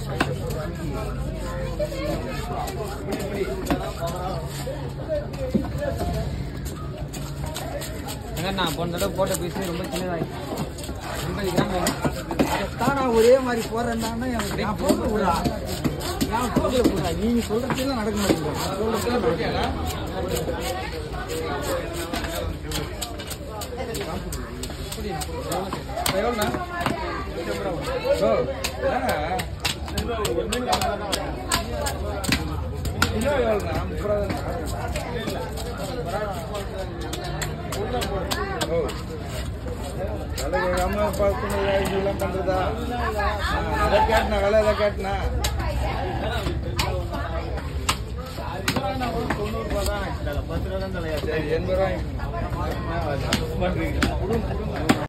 ஏங்க நான் போன தடவை போட்ட பீஸ் ரொம்ப சின்னதாயிடுச்சு எண்பது கிராம் வேணும் அதைத்தான் நான் ஒரே மாதிரி போறேன்னா எனக்கு நான் போக விடா நான் போக விடா நீங்க சொல்றதுல நடக்க மாட்டேங்குது நான் சொல்றதுல நடக்குது. எவ்வளோண்ணா ஓ என்னண்ணா கிலோ எவ்வளோண்ணா முப்பது ரூபா ஓ விலை கேட்காம பார்க்கணும் இதெல்லாம் பண்ணுறதா எதை கேட்டனா விலை எதை கேட்டனா சரி எண்பது ரூபாய்